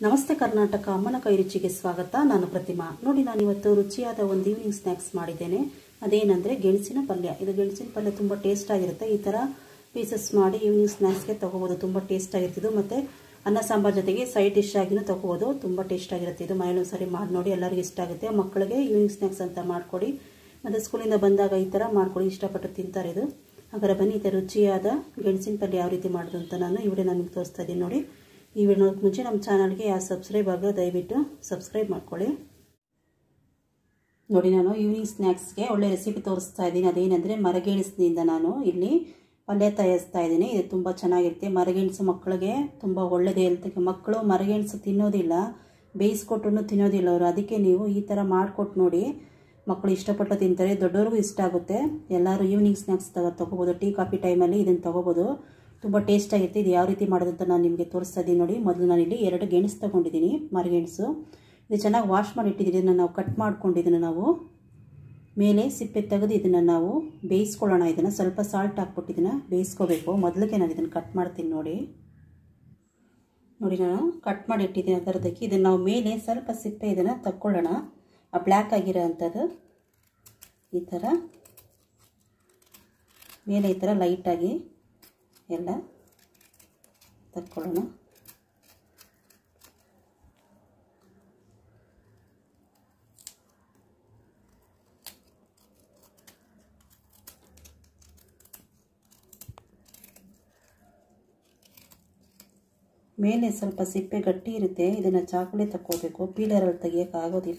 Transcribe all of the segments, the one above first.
ನಮಸ್ತೆ ಕರ್ನಾಟಕ ಅಮ್ಮನ ಕೈ ರುಚಿಗೆ ಸ್ವಾಗತ ನಾನು ಪ್ರತಿಮಾ ನೋಡಿ ನಾನು ಇವತ್ತು ರುಚಿಯಾದ ಒಂದು ಈವ್ನಿಂಗ್ ಸ್ನ್ಯಾಕ್ಸ್ ಮಾಡಿದ್ದೇನೆ ಅದೇನೆಂದರೆ ಗೆಣಸಿನ ಪಲ್ಯ ಇದು ಗೆಣಸಿನ ಪಲ್ಯ ತುಂಬ ಟೇಸ್ಟ್ ಆಗಿರುತ್ತೆ ಈ ಥರ ಪೀಸಸ್ ಮಾಡಿ ಈವ್ನಿಂಗ್ ಸ್ನ್ಯಾಕ್ಸ್ಗೆ ತೊಗೋಬೋದು ತುಂಬ ಟೇಸ್ಟ್ ಆಗಿರ್ತಿದ್ದು ಮತ್ತು ಅನ್ನ ಸಾಂಬಾರ್ ಜೊತೆಗೆ ಸೈಡ್ ಡಿಶ್ ಆಗಿನೂ ತೊಗೋಬೋದು ತುಂಬ ಟೇಸ್ಟ್ ಆಗಿರುತ್ತೆ ಇದು ಮನೇಲಿ ಸರಿ ಮಾಡಿ ನೋಡಿ ಎಲ್ಲರಿಗೂ ಇಷ್ಟ ಆಗುತ್ತೆ ಮಕ್ಕಳಿಗೆ ಈವ್ನಿಂಗ್ ಸ್ನ್ಯಾಕ್ಸ್ ಅಂತ ಮಾಡಿಕೊಡಿ ಮತ್ತು ಸ್ಕೂಲಿಂದ ಬಂದಾಗ ಈ ಥರ ಮಾಡ್ಕೊಡಿ ಇಷ್ಟಪಟ್ಟು ತಿಂತಾರೆ ಇದು ಹಾಗಾದ್ರೆ ಬನ್ನಿ ಈ ಥರ ರುಚಿಯಾದ ಗೆಣಸಿನ ಪಲ್ಯ ಯಾವ ರೀತಿ ಮಾಡೋದು ಅಂತ ನಾನು ಈ ವಿಡಿಯೋ ನಿಮಗೆ ತೋರಿಸ್ತಾ ಇದ್ದೀನಿ ನೋಡಿ ಈ ವಿಡಿಯೋ ನೋಡೋಕೆ ಮುಂಚೆ ನಮ್ಮ ಚಾನಲ್ಗೆ ಯಾರು ಸಬ್ಸ್ಕ್ರೈಬ್ ಆಗೋ ದಯವಿಟ್ಟು ಸಬ್ಸ್ಕ್ರೈಬ್ ಮಾಡ್ಕೊಳ್ಳಿ ನೋಡಿ ನಾನು ಈವ್ನಿಂಗ್ ಸ್ನ್ಯಾಕ್ಸ್ಗೆ ಒಳ್ಳೆ ರೆಸಿಪಿ ತೋರಿಸ್ತಾ ಇದ್ದೀನಿ ಅದೇನೆಂದರೆ ಮರಗೆಣಸಿನಿಂದ ನಾನು ಇಲ್ಲಿ ಪಲ್ಯ ತಯಾರಿಸ್ತಾ ಇದ್ದೀನಿ ಇದು ತುಂಬ ಚೆನ್ನಾಗಿರುತ್ತೆ ಮರಗೆಣಸು ಮಕ್ಕಳಿಗೆ ತುಂಬ ಒಳ್ಳೆಯದೇ ಹೆಲ್ತಿಗೆ ಮಕ್ಕಳು ಮರಗೆಣಸು ತಿನ್ನೋದಿಲ್ಲ ಬೇಯಿಸ್ಕೊಟ್ಟು ತಿನ್ನೋದಿಲ್ಲ ಅವರು ಅದಕ್ಕೆ ನೀವು ಈ ಥರ ಮಾಡಿಕೊಟ್ಟು ನೋಡಿ ಮಕ್ಕಳು ಇಷ್ಟಪಟ್ಟು ತಿಂತಾರೆ ದೊಡ್ಡವ್ರಿಗೂ ಇಷ್ಟ ಆಗುತ್ತೆ ಎಲ್ಲರೂ ಈವ್ನಿಂಗ್ ಸ್ನ್ಯಾಕ್ಸ್ ತಗೋ ತೊಗೋಬೋದು ಟೀ ಕಾಫಿ ಟೈಮಲ್ಲಿ ಇದನ್ನು ತೊಗೋಬೋದು ತುಂಬ ಟೇಸ್ಟ್ ಆಗಿರುತ್ತೆ ಇದು ಯಾವ ರೀತಿ ಮಾಡೋದು ಅಂತ ನಾನು ನಿಮಗೆ ತೋರಿಸ್ತಾ ಇದ್ದೀನಿ ನೋಡಿ ಮೊದಲು ನಾನಿಲ್ಲಿ ಎರಡು ಗೆಣಸು ತೊಗೊಂಡಿದ್ದೀನಿ ಮರಗೆಣಸು ಇದು ಚೆನ್ನಾಗಿ ವಾಶ್ ಮಾಡಿ ಇಟ್ಟಿದ್ದೀನಿ ಇದನ್ನು ನಾವು ಕಟ್ ಮಾಡ್ಕೊಂಡಿದ್ದನ್ನು ನಾವು ಮೇಲೆ ಸಿಪ್ಪೆ ತೆಗೆದು ಇದನ್ನು ನಾವು ಬೇಯಿಸ್ಕೊಳ್ಳೋಣ ಇದನ್ನು ಸ್ವಲ್ಪ ಸಾಲ್ಟ್ ಹಾಕ್ಬಿಟ್ಟು ಇದನ್ನು ಬೇಯಿಸ್ಕೋಬೇಕು ಮೊದಲಿಗೆ ನಾನು ಇದನ್ನು ಕಟ್ ಮಾಡ್ತೀನಿ ನೋಡಿ ನೋಡಿ ನಾನು ಕಟ್ ಮಾಡಿ ಇಟ್ಟಿದ್ದೀನಿ ಅದರದಕ್ಕೆ ಇದನ್ನು ನಾವು ಮೇಲೆ ಸ್ವಲ್ಪ ಸಿಪ್ಪೆ ಇದನ್ನು ತಕ್ಕೊಳ್ಳೋಣ ಆ ಬ್ಲ್ಯಾಕ್ ಆಗಿರೋ ಅಂಥದ್ದು ಈ ಥರ ಮೇಲೆ ಈ ಥರ ಲೈಟಾಗಿ ಎಲ್ಲ ತಕ್ಕೊಳ್ಳೋಣ ಮೇಲೆ ಸ್ವಲ್ಪ ಸಿಪ್ಪೆ ಗಟ್ಟಿ ಇರುತ್ತೆ ಇದನ್ನು ಚಾಕುಲಿ ತಕ್ಕೋಬೇಕು ಪೀಲರಲ್ಲಿ ತೆಗಿಯೋಕ್ಕಾಗೋದಿಲ್ಲ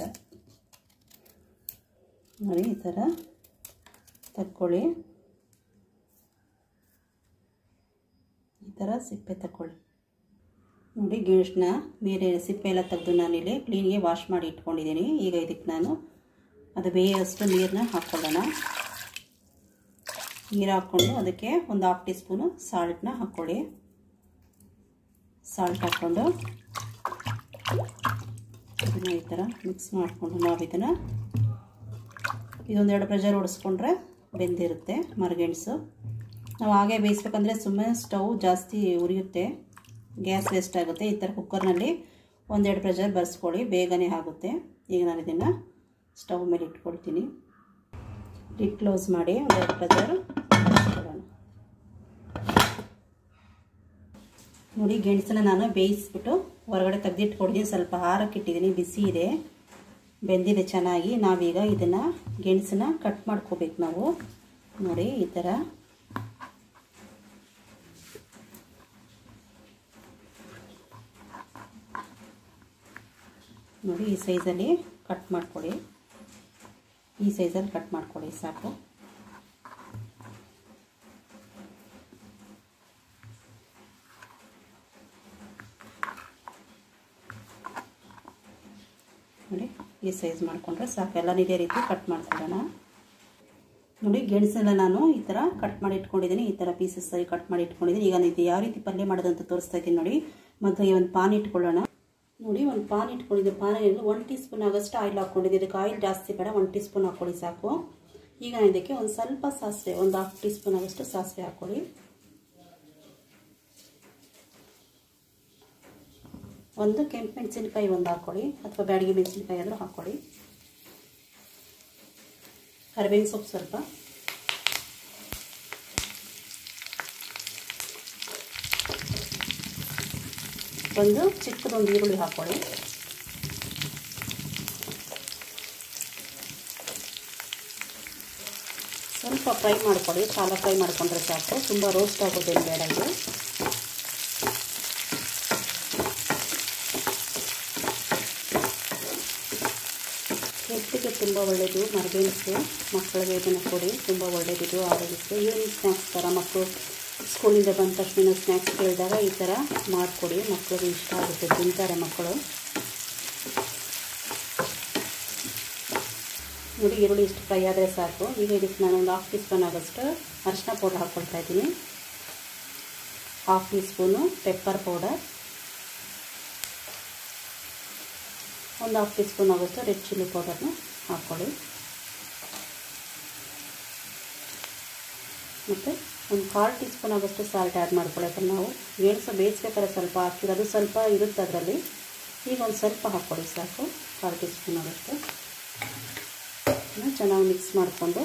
ನೋಡಿ ಈ ಥರ ತಕ್ಕೊಳ್ಳಿ ಈ ಥರ ಸಿಪ್ಪೆ ತಕ್ಕೊಳ್ಳಿ ನೋಡಿ ಗೆಣಸನ್ನ ಮೇಲೆ ಸಿಪ್ಪೆ ಎಲ್ಲ ತೆಗೆದು ನಾನಿಲ್ಲಿ ಕ್ಲೀನ್ಗೆ ವಾಶ್ ಮಾಡಿ ಇಟ್ಕೊಂಡಿದ್ದೀನಿ ಈಗ ಇದಕ್ಕೆ ನಾನು ಅದು ಬೇಯೋಷ್ಟು ನೀರನ್ನ ಹಾಕ್ಕೊಳ್ಳೋಣ ನೀರು ಹಾಕ್ಕೊಂಡು ಅದಕ್ಕೆ ಒಂದು ಹಾಫ್ ಟೀ ಸ್ಪೂನು ಸಾಲ್ಟನ್ನ ಹಾಕ್ಕೊಳ್ಳಿ ಸಾಲ್ಟ್ ಹಾಕ್ಕೊಂಡು ಇದನ್ನು ಈ ಥರ ಮಿಕ್ಸ್ ಮಾಡಿಕೊಂಡು ನಾವು ಇದನ್ನು ಇದೊಂದೆರಡು ಪ್ರೆಷರ್ ಹೊಡಿಸ್ಕೊಂಡ್ರೆ ಬೆಂದಿರುತ್ತೆ ಮರಗೆಣಸು ನಾವು ಹಾಗೆ ಬೇಯಿಸ್ಬೇಕಂದ್ರೆ ಸುಮ್ಮನೆ ಸ್ಟವ್ ಜಾಸ್ತಿ ಉರಿಯುತ್ತೆ ಗ್ಯಾಸ್ ವೇಸ್ಟ್ ಆಗುತ್ತೆ ಈ ಥರ ಕುಕ್ಕರ್ನಲ್ಲಿ ಒಂದೆರಡು ಪ್ರೆಷರ್ ಬರ್ಸ್ಕೊಳ್ಳಿ ಬೇಗನೆ ಆಗುತ್ತೆ ಈಗ ನಾನು ಇದನ್ನು ಸ್ಟವ್ ಮೇಲೆ ಇಟ್ಕೊಳ್ತೀನಿ ಲಿಡ್ ಕ್ಲೋಸ್ ಮಾಡಿ ಒಂದೆರಡು ಪ್ರೆಷರ್ ಬರ್ಸ್ಕೊಳ್ಳೋಣ ನೋಡಿ ಗೆಣಸನ್ನ ನಾನು ಬೇಯಿಸ್ಬಿಟ್ಟು ಹೊರಗಡೆ ತೆಗೆದಿಟ್ಕೊಂಡಿದ್ದೀನಿ ಸ್ವಲ್ಪ ಹಾರಕ್ಕೆ ಇಟ್ಟಿದ್ದೀನಿ ಬಿಸಿ ಇದೆ ಬೆಂದಿದೆ ಚೆನ್ನಾಗಿ ನಾವೀಗ ಇದನ್ನು ಗೆಣಸನ್ನ ಕಟ್ ಮಾಡ್ಕೋಬೇಕು ನಾವು ನೋಡಿ ಈ ಥರ ನೋಡಿ ಈ ಸೈಜಲ್ಲಿ ಕಟ್ ಮಾಡ್ಕೊಳ್ಳಿ ಈ ಸೈಜಲ್ಲಿ ಕಟ್ ಮಾಡ್ಕೊಳ್ಳಿ ಸಾಕು ನೋಡಿ ಈ ಸೈಜ್ ಮಾಡಿಕೊಂಡ್ರೆ ಸಾಕು ಎಲ್ಲ ಇದೇ ರೀತಿ ಕಟ್ ಮಾಡ್ಕೊಳ್ಳೋಣ ನೋಡಿ ಗೆಣಸೆಲ್ಲ ನಾನು ಈ ಥರ ಕಟ್ ಮಾಡಿ ಇಟ್ಕೊಂಡಿದ್ದೀನಿ ಈ ಥರ ಪೀಸಸ್ ಆಗಿ ಕಟ್ ಮಾಡಿ ಇಟ್ಕೊಂಡಿದ್ದೀನಿ ಈಗ ಇದು ಯಾವ ರೀತಿ ಪಲ್ಯ ಮಾಡೋದು ಅಂತ ತೋರಿಸ್ತಾ ಇದ್ದೀನಿ ನೋಡಿ ಮೊದಲಿಗೆ ಒಂದು ಪಾನ್ ಇಟ್ಕೊಳ್ಳೋಣ ನೋಡಿ ಒಂದು ಪಾನ್ ಇಟ್ಕೊಂಡಿದ್ದೆ ಪಾನಲ್ಲಿ ಒನ್ ಟೀ ಸ್ಪೂನ್ ಆಗೋಷ್ಟು ಆಯಿಲ್ ಹಾಕ್ಕೊಂಡಿದ್ದೆ ಇದಕ್ಕೆ ಆಯಿಲ್ ಜಾಸ್ತಿ ಬೇಡ ಒನ್ ಟೀ ಸ್ಪೂನ್ ಹಾಕ್ಕೊಳ್ಳಿ ಸಾಕು ಈಗ ನಾನು ಇದಕ್ಕೆ ಒಂದು ಸ್ವಲ್ಪ ಸಾಸಿವೆ ಒಂದು ಹಾಫ್ ಟೀ ಸ್ಪೂನ್ ಆಗೋಷ್ಟು ಸಾಸಿವೆ ಹಾಕ್ಕೊಳ್ಳಿ ಒಂದು ಕೆಂಪು ಮೆಣಸಿನ್ಕಾಯಿ ಒಂದು ಹಾಕ್ಕೊಳ್ಳಿ ಅಥವಾ ಬ್ಯಾಡಿಗೆ ಮೆಣಸಿನ್ಕಾಯಿ ಆದರೂ ಹಾಕ್ಕೊಳ್ಳಿ ಕರಿಬೇವಿನ ಸೊಪ್ಪು ಸ್ವಲ್ಪ ಒಂದು ಚಿಕ್ಕದೊಂದು ಈರುಳ್ಳಿ ಹಾಕ್ಕೊಳ್ಳಿ ಸ್ವಲ್ಪ ಫ್ರೈ ಮಾಡ್ಕೊಳ್ಳಿ ಸಾಲ ಫ್ರೈ ಮಾಡ್ಕೊಂಡ್ರೆ ಸಾಕು ತುಂಬ ರೋಸ್ಟ್ ಆಗೋದೇನು ಬೇಡ ಇದು ಹೆಲ್ತಿಗೆ ತುಂಬ ಒಳ್ಳೆಯದು ಮರಗೆಣಸು ಮಕ್ಕಳಿಗೆ ಇದನ್ನು ಕೊಡಿ ತುಂಬ ಒಳ್ಳೆಯದಿದು ಆರೋಗ್ಯಕ್ಕೆ ಈವ್ನಿಂಗ್ ಸ್ನ್ಯಾಕ್ಸ್ ಥರ ಮಕ್ಕಳು ಸ್ಕೂಲಿಂದ ಬಂದ ತಕ್ಷಣ ಸ್ನ್ಯಾಕ್ಸ್ ಕೇಳಿದಾಗ ಈ ಥರ ಮಾಡಿಕೊಡಿ ಮಕ್ಕಳಿಗೆ ಇಷ್ಟ ಆಗುತ್ತೆ ತಿಂತಾರೆ ಮಕ್ಕಳು ನೋಡಿ ಈರುಳ್ಳಿ ಇಷ್ಟು ಫ್ರೈ ಆದರೆ ಸಾಕು ಈಗ ಇದಕ್ಕೆ ನಾನು ಒಂದು ಹಾಫ್ ಟೀ ಸ್ಪೂನ್ ಆಗೋಷ್ಟು ಅರಿಶಿನ ಪೌಡರ್ ಹಾಕ್ಕೊಳ್ತಾ ಇದ್ದೀನಿ half teaspoon pepper powder ಒಂದು ಹಾಫ್ ಟೀ ಸ್ಪೂನ್ ಆಗೋಷ್ಟು ರೆಡ್ ಚಿಲ್ಲಿ ಪೌಡರ್ನ ಹಾಕ್ಕೊಳ್ಳಿ ಮತ್ತು ಒಂದು ಕಾಲು ಟೀ ಸ್ಪೂನ್ ಆಗೋಷ್ಟು ಸಾಲ್ಟ್ ಆ್ಯಡ್ ಮಾಡ್ಕೊಳ್ಳಿ ಯಾಕಂದ್ರೆ ನಾವು ಗೆಣಸು ಬೇಯಿಸ್ಬೇಕಾದ್ರೆ ಸ್ವಲ್ಪ ಹಾಕಿರೋದು ಸ್ವಲ್ಪ ಇರುತ್ತೆ ಅದರಲ್ಲಿ ಈಗ ಒಂದು ಸ್ವಲ್ಪ ಹಾಕ್ಕೊಳ್ಳಿ ಸಾಕು ಕಾಲು ಟೀ ಸ್ಪೂನ್ ಆಗುತ್ತೆ ಚೆನ್ನಾಗಿ ಮಿಕ್ಸ್ ಮಾಡಿಕೊಂಡು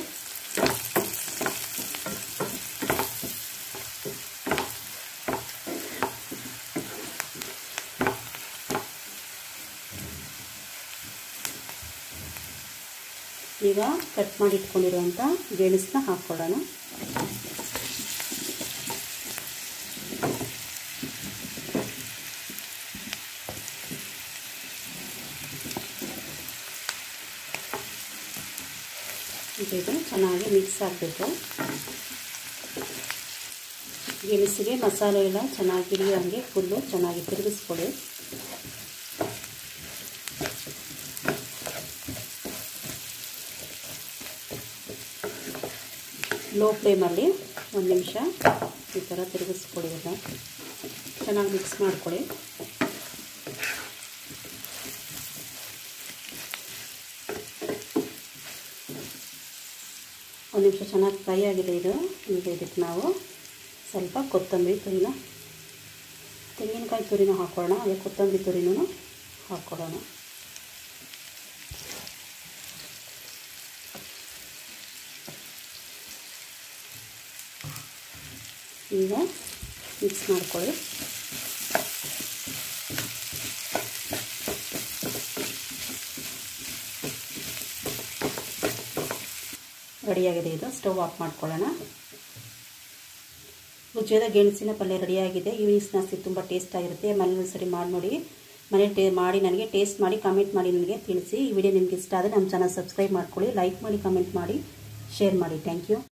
ಈಗ ಕಟ್ ಮಾಡಿ ಇಟ್ಕೊಂಡಿರುವಂಥ ಗೆಣಸನ್ನ ಹಾಕ್ಕೊಳ್ಳೋಣ ಇದು ಚೆನ್ನಾಗಿ ಮಿಕ್ಸ್ ಆಗಬೇಕು ಗೆಣಸಿಗೆ ಮಸಾಲೆ ಎಲ್ಲ ಚೆನ್ನಾಗಿ ಹಿಡಿಯೋಂಗೆ ಫುಲ್ಲು ಚೆನ್ನಾಗಿ ತಿರುಗಿಸ್ಕೊಳ್ಳಿ ಲೋ ಫ್ಲೇಮಲ್ಲಿ ಒಂದು ನಿಮಿಷ ಈ ಥರ ತಿರುಗಿಸ್ಕೊಳ್ಳಿ ಎಲ್ಲ ಚೆನ್ನಾಗಿ ಮಿಕ್ಸ್ ಮಾಡ್ಕೊಳ್ಳಿ ಒಂದು ನಿಮಿಷ ಚೆನ್ನಾಗಿ ಫ್ರೈ ಆಗಿದೆ ಇದು ಈಗ ಇದಕ್ಕೆ ನಾವು ಸ್ವಲ್ಪ ಕೊತ್ತಂಬರಿ ತುರಿನ ತೆಂಗಿನಕಾಯಿ ತುರಿನ ಹಾಕೊಳ್ಳೋಣ ಅದೇ ಕೊತ್ತಂಬರಿ ತುರಿನೂ ಹಾಕ್ಕೊಳ್ಳೋಣ ಈಗ ಮಿಕ್ಸ್ ಮಾಡ್ಕೊಳ್ಳಿ ರೆಡಿಯಾಗಿದೆ ಇದು ಸ್ಟವ್ ಆಫ್ ಮಾಡ್ಕೊಳ್ಳೋಣ ರುಚಿಯಾದ ಗೆಣಸಿನ ಪಲ್ಯ ರೆಡಿಯಾಗಿದೆ ಈವ್ನಿಂಗ್ ಸ್ನಾಕ್ಸ್ ತುಂಬ ಟೇಸ್ಟ್ ಆಗಿರುತ್ತೆ ಮನೇಲಿ ಸರಿ ಮಾಡಿ ನೋಡಿ ಮನೆ ಟೇ ಮಾಡಿ ನನಗೆ ಟೇಸ್ಟ್ ಮಾಡಿ ಕಮೆಂಟ್ ಮಾಡಿ ನನಗೆ ತಿಳಿಸಿ ಈ ವಿಡಿಯೋ ನಿಮ್ಗೆ ಇಷ್ಟ ಆದರೆ ನಮ್ಮ ಚಾನಲ್ ಸಬ್ಸ್ಕ್ರೈಬ್ ಮಾಡ್ಕೊಳ್ಳಿ ಲೈಕ್ ಮಾಡಿ ಕಮೆಂಟ್ ಮಾಡಿ ಶೇರ್ ಮಾಡಿ ಥ್ಯಾಂಕ್ ಯು